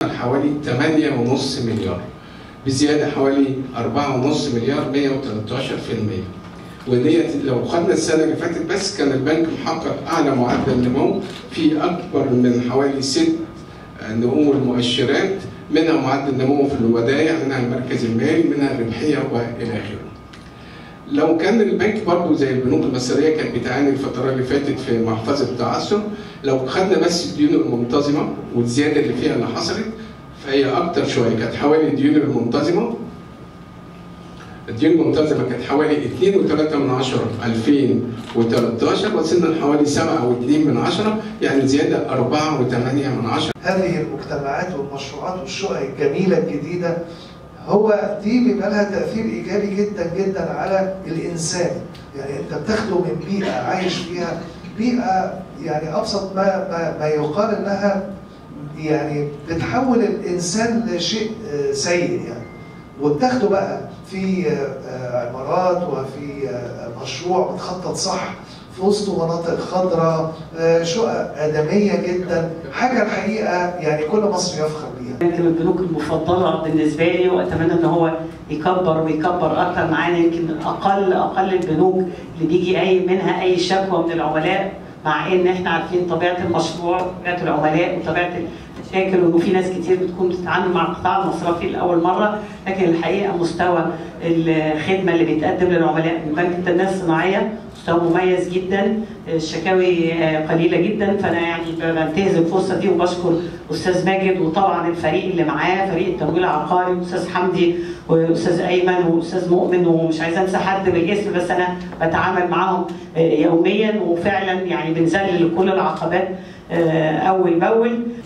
حوالي 8.5 مليار بزياده حوالي 4.5 مليار 113% وديت لو خدنا السنه اللي فاتت بس كان البنك محقق اعلى معدل نمو في اكبر من حوالي ست نمو المؤشرات منها معدل نمو في الودائع منها المركز المالي منها الربحيه والى اخره. لو كان البنك برضه زي البنوك المصريه كانت بتعاني الفتره اللي فاتت في محفظه التعثر لو خدنا بس الديون المنتظمه والزياده اللي فيها اللي حصلت فهي اكتر شويه كانت حوالي الديون المنتظمه الديون المنتظمه كانت حوالي 2.3 من عشرة 2013 وصلنا لحوالي 7.2 من عشرة يعني زياده 4.8 من عشرة هذه المجتمعات والمشروعات والشقق الجميله الجديده هو دي بيبقى لها تاثير ايجابي جدا جدا على الانسان يعني انت بتاخده من بيئه عايش فيها بيئه يعني ابسط ما ما, ما يقال انها يعني بتحول الانسان لشيء سيء يعني وبتاخده بقى في عمارات وفي مشروع متخطط صح في وسط مناطق خضراء شقق ادميه جدا حاجه الحقيقه يعني كل مصر يفخر بيها يمكن البنوك المفضله بالنسبه لي واتمنى ان هو يكبر ويكبر اكتر معانا يمكن اقل اقل البنوك اللي بيجي اي منها اي شكوى من العملاء مع ان احنا عارفين طبيعه المشروع وطبيعه العملاء وطبيعه المشاكل وانه في ناس كتير بتكون بتتعامل مع القطاع المصرفي لاول مره لكن الحقيقه مستوى الخدمه اللي بيتقدم للعملاء من بنك التنميه الصناعيه مستوى مميز جدا الشكاوي قليله جدا فانا يعني بنتهز الفرصه دي وبشكر استاذ ماجد وطبعا الفريق اللي معاه فريق التمويل العقاري استاذ حمدي واستاذ ايمن واستاذ مؤمن ومش عايزه انسى حد بالاسم بس انا بتعامل معاهم يوميا وفعلا يعني بنذلل كل العقبات اول باول